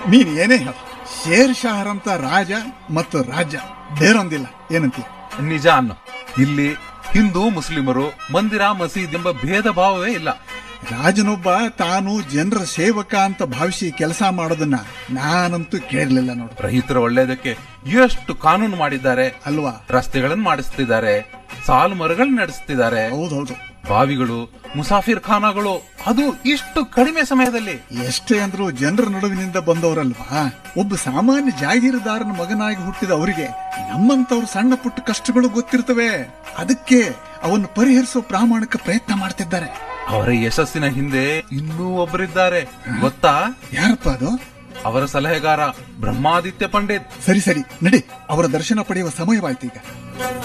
ನೀನ್ ಏನೇ ಹೇಳ ಶೇರ್ ಶಹರಂತ ರಾಜ ಮತ್ತು ರಾಜ್ಯ ಬೇರೊಂದಿಲ್ಲ ಏನಂತೀಯ ನಿಜ ಅನ್ನು ಇಲ್ಲಿ ಹಿಂದೂ ಮುಸ್ಲಿಮರು ಮಂದಿರ ಮಸೀದ್ ಎಂಬ ಭೇದ ಭಾವವೇ ಇಲ್ಲ ರಾಜನೊಬ್ಬ ತಾನು ಜನರ ಸೇವಕ ಅಂತ ಭಾವಿಸಿ ಕೆಲಸ ಮಾಡೋದನ್ನ ನಾನಂತೂ ಕೇಳಲಿಲ್ಲ ನೋಡು ರೈತರ ಒಳ್ಳೇದಕ್ಕೆ ಎಷ್ಟು ಕಾನೂನು ಮಾಡಿದ್ದಾರೆ ಅಲ್ವಾ ರಸ್ತೆಗಳನ್ನು ಮಾಡಿಸ್ತಿದ್ದಾರೆ ಸಾಲು ಮರಗಳನ್ನ ನಡೆಸ್ತಿದ್ದಾರೆ ಹೌದೌದು ಬಾವಿಗಳು ಮುಸಾಫಿರ್ ಖಾನಾಗಳು ಅದು ಇಷ್ಟು ಕಡಿಮೆ ಸಮಯದಲ್ಲಿ ಎಷ್ಟೇ ಅಂದ್ರೂ ಜನರ ನಡುವಿನಿಂದ ಬಂದವರಲ್ವಾ ಒಬ್ಬ ಸಾಮಾನ್ಯ ಜಾಗೀರದಾರನ ಮಗನಾಗಿ ಹುಟ್ಟಿದ ಅವರಿಗೆ ನಮ್ಮಂತವ್ರ ಸಣ್ಣ ಪುಟ್ಟ ಕಷ್ಟಗಳು ಗೊತ್ತಿರ್ತವೆ ಅದಕ್ಕೆ ಅವನ್ನು ಪರಿಹರಿಸೋ ಪ್ರಾಮಾಣಿಕ ಪ್ರಯತ್ನ ಮಾಡ್ತಿದ್ದಾರೆ ಅವರ ಯಶಸ್ಸಿನ ಹಿಂದೆ ಇನ್ನೂ ಒಬ್ಬರಿದ್ದಾರೆ ಗೊತ್ತಾ ಯಾರಪ್ಪ ಅದು ಅವರ ಸಲಹೆಗಾರ ಬ್ರಹ್ಮಾದಿತ್ಯ ಪಂಡಿತ್ ಸರಿ ಸರಿ ನಡಿ ಅವರ ದರ್ಶನ ಪಡೆಯುವ ಸಮಯವಾಯ್ತು ಈಗ